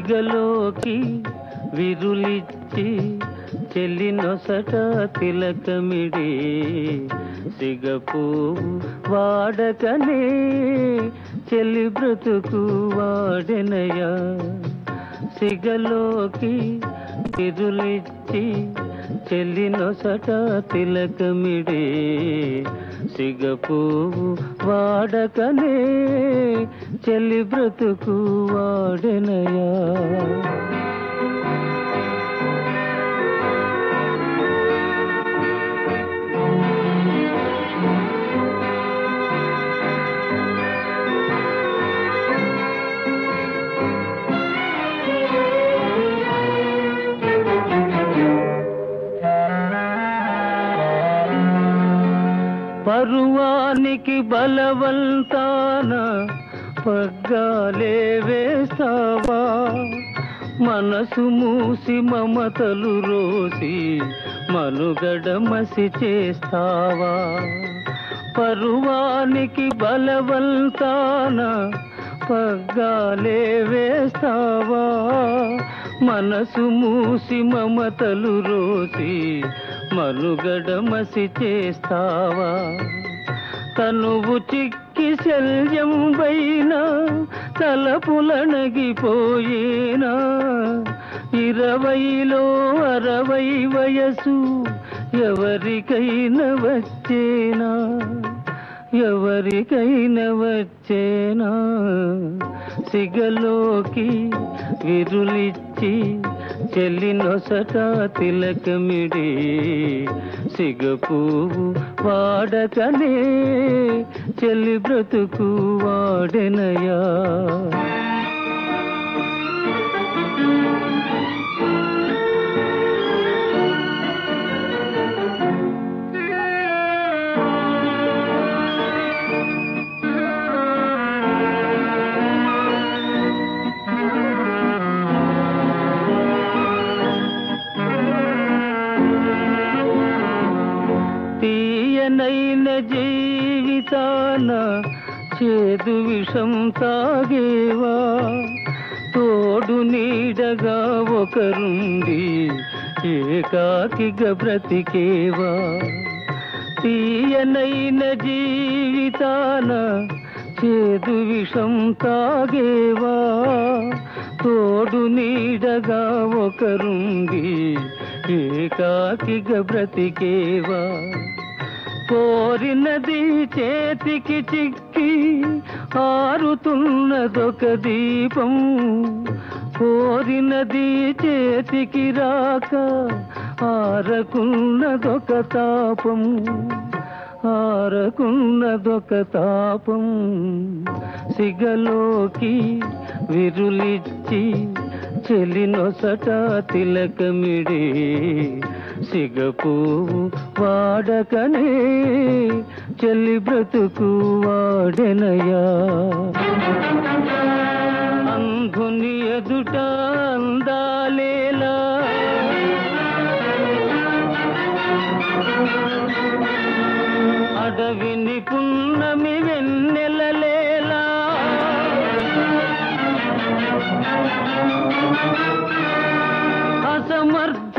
సిగలోకి విరులిచ్చి చెల్లినొసట తిలకమిడి సిగపు వాడకనే చెల్లి బ్రతుకు వాడెనయా సిగలోకి విరులిచ్చి చెల్లినొసట తిలకమిడి సిగపువ్వు వాడకనే చెల్లి బ్రతుకు వాడెనయా పరువానికి బలవంతాన పగ్గాలే వేస్తావా మనసు మూసి మమతలు రోసి మనుగడ మసి చేస్తావా పరువానికి బలవంతాన పగ్గాలే వేస్తావా మనసు మూసి మమతలు రోసి మనుగడ మసి చేస్తావా తనువు చిక్కి శల్యం పైన తలపులనగిపోయేనా ఇరవైలో అరవై వయసు ఎవరికైనా వచ్చేనా ఎవరికైనా వచ్చేనా సిగలోకి విరులిచ్చి చెల్లినొసట తిలకమిడి సిగపువ్వు వాడకనే చెల్లి బ్రతుకు వాడెనయా తీయనైన జీవితాన చేదు విషం తాగేవా తోడు నీడగా ఒకరుండి ఏకాకిగా బ్రతికేవా తీయనైన జీవితాన చేదు విషం తాగేవా తోడు నీడగా ఒకరుండి ఏకాకిగా బ్రతికేవా కోరినది చేతికి చిక్కి ఆరుతున్నదొక దీపం కోరినది చేతికి రాక ఆరకున్నదొక తాపం ఆరకున్నదొక తాపం సిగలోకి విరులిచ్చి చెలినొసట తిలకమిడి సిగపువ్వు వాడకనే చెల్లి బ్రతుకు వాడెనయా అంధుని ఎదుట అందాలేలా అడవిని పున్నమి వెన్నెలలేలా అసమర్థ